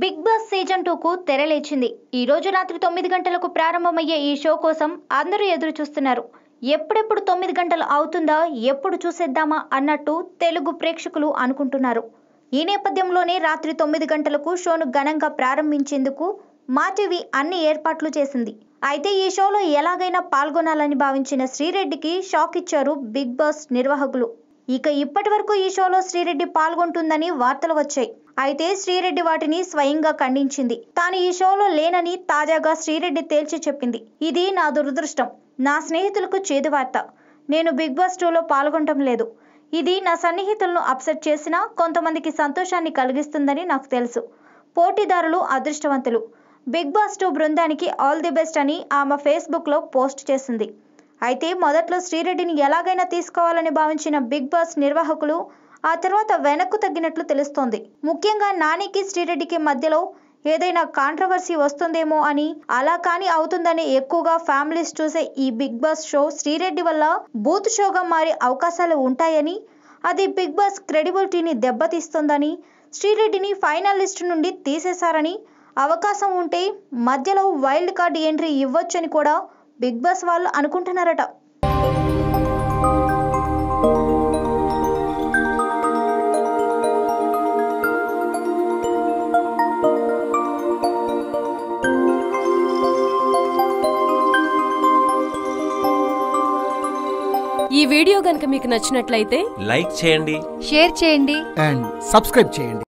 big boss season టూకు తెరలేచింది ఈ రోజు రాత్రి తొమ్మిది గంటలకు ప్రారంభమయ్యే ఈ షో కోసం అందరూ ఎదురు చూస్తున్నారు ఎప్పుడెప్పుడు తొమ్మిది గంటలు అవుతుందా ఎప్పుడు చూసేద్దామా అన్నట్టు తెలుగు ప్రేక్షకులు అనుకుంటున్నారు ఈ నేపథ్యంలోనే రాత్రి తొమ్మిది గంటలకు షోను ఘనంగా ప్రారంభించేందుకు మా టీవీ అన్ని ఏర్పాట్లు చేసింది అయితే ఈ షోలో ఎలాగైనా పాల్గొనాలని భావించిన శ్రీరెడ్డికి షాక్ ఇచ్చారు బిగ్ బాస్ నిర్వాహకులు ఇక ఇప్పటి వరకు ఈ షోలో శ్రీరెడ్డి పాల్గొంటుందని వార్తలు వచ్చాయి అయితే శ్రీరెడ్డి వాటిని స్వయంగా ఖండించింది తాను ఈ షోలో లేనని తాజాగా శ్రీరెడ్డి తేల్చి చెప్పింది ఇది నా దురదృష్టం నా స్నేహితులకు చేదు వార్త నేను బిగ్ బాస్ టూలో పాల్గొనటం లేదు ఇది నా సన్నిహితులను అప్సెట్ చేసినా కొంతమందికి సంతోషాన్ని కలిగిస్తుందని నాకు తెలుసు పోటీదారులు అదృష్టవంతులు బిగ్ బాస్ టూ బృందానికి ఆల్ ది బెస్ట్ అని ఆమె ఫేస్బుక్లో పోస్ట్ చేసింది అయితే మొదట్లో శ్రీరెడ్డిని ఎలాగైనా తీసుకోవాలని భావించిన బిగ్ బాస్ నిర్వాహకులు ఆ తర్వాత వెనక్కు తగ్గినట్లు తెలుస్తోంది ముఖ్యంగా నానికి శ్రీరెడ్డికి మధ్యలో ఏదైనా కాంట్రవర్సీ వస్తుందేమో అని అలా కానీ అవుతుందని ఎక్కువగా ఫ్యామిలీస్ చూసే ఈ బిగ్ బాస్ షో శ్రీరెడ్డి వల్ల బూత్ షోగా మారే అవకాశాలు ఉంటాయని అది బిగ్ బాస్ క్రెడిబిలిటీని దెబ్బతీస్తుందని శ్రీరెడ్డిని ఫైనల్ లిస్ట్ నుండి తీసేశారని అవకాశం ఉంటే మధ్యలో వైల్డ్ కార్డ్ ఎంట్రీ ఇవ్వొచ్చని కూడా బిగ్ బాస్ వాళ్ళు అనుకుంటున్నారట ఈ వీడియో గనుక మీకు నచ్చినట్లయితే లైక్ చేయండి షేర్ చేయండి అండ్ సబ్స్క్రైబ్ చేయండి